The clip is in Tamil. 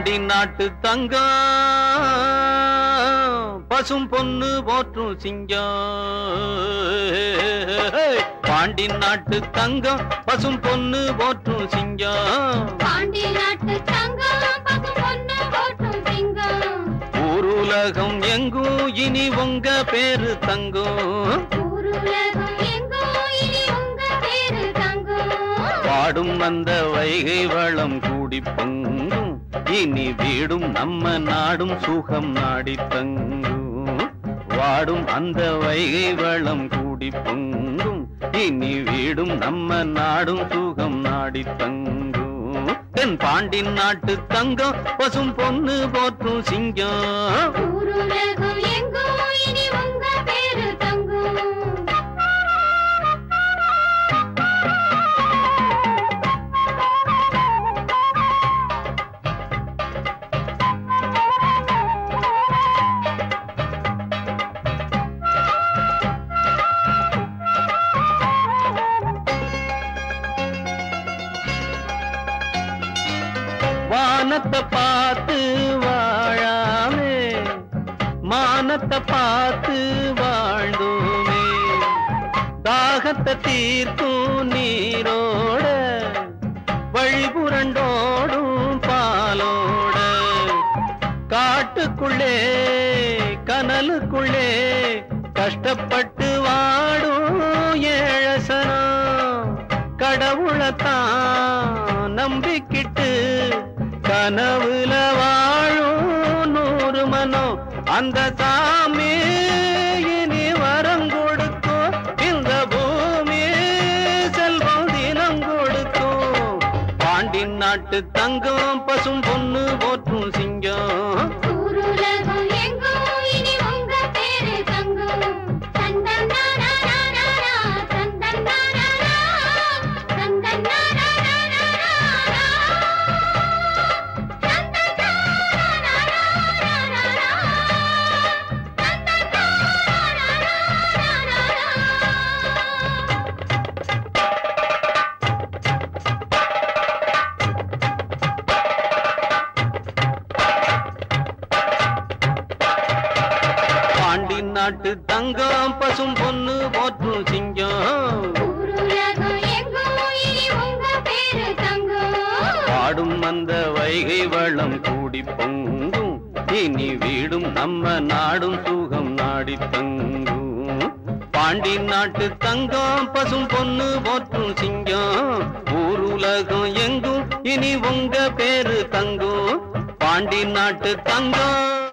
பாண்டி நாட்டு தங்கம் பசும் பொண்ணு போற்றும் சிங்கம் பாண்டி நாட்டு தங்கம் பசும் பொண்ணு போற்றும் சிங்கம் பாண்டி நாட்டு தங்கம் பசும் பொண்ணு போற்றும் சிங்கம் ஊருலகம் எங்கும் இனி உங்க பேரு தங்கம் ஊருலகம் எங்கோ இனி உங்க பேரு தங்கம் பாடும் அந்த வைகை வளம் கூடி பொங்கும் இனி வீடும் நம்ம நாடும் சுகம் நாடி தங்கும் வாடும் அந்த வைகை வளம் கூடி பொங்கும் இனி வீடும் நம்ம நாடும் சுகம் நாடி தங்கும் தென் பாண்டின் நாட்டு தங்கம் பசும் பொண்ணு போற்றும் சிங்கம் ஊருலகம் எங்கோ இனி உங்க பேரு தங்கம் வானத்தை பார்த்து வாழாமே மானத்தை பார்த்து வாழ்ந்தோமே தாகத்தை தீர்க்கும் நீரோட வழிபுரண்டோடும் பாலோட காட்டுக்குள்ளே கனலுக்குள்ளே கஷ்டப்பட்டு வாடும் ஏழசனம் கடவுளைத்தான் நம்பிக்கிட்டு கனவுல வாழும் நூறு மனம் அந்த சாமி இனி வரம் கொடுக்கும் இந்த பூமி செல்வம் தினம் கொடுக்கும் பாண்டின் நாட்டு தங்கம் பசும் பொண்ணு போற்றும் சிங்கம் ஊருலகம் எங்கோ இனி உங்க பேரு தங்கம் தந்தன் நானா நானா தந்தன் நானா தந்தன் நானா நானா தந்தன் நானா நானா தந்தன் நானா பாண்டின் நாட்டு தங்கம் பசும் பொண்ணு போற்றும் சிங்கம் ஊருலகம் எங்கோ இனி உங்க பேரு தங்கம் பாடும் அந்த வைகை வளம் கூடி பொங்கும் இனி வீடும் நம்ம நாடும் சுகம் நாடி தங்கும் பாண்டி நாட்டு தங்கம் பசும் பொண்ணு போற்றும் சிங்கம் ஊருலகம் எங்கும் இனி உங்க பேரு தங்கும் பாண்டி நாட்டு தங்கம்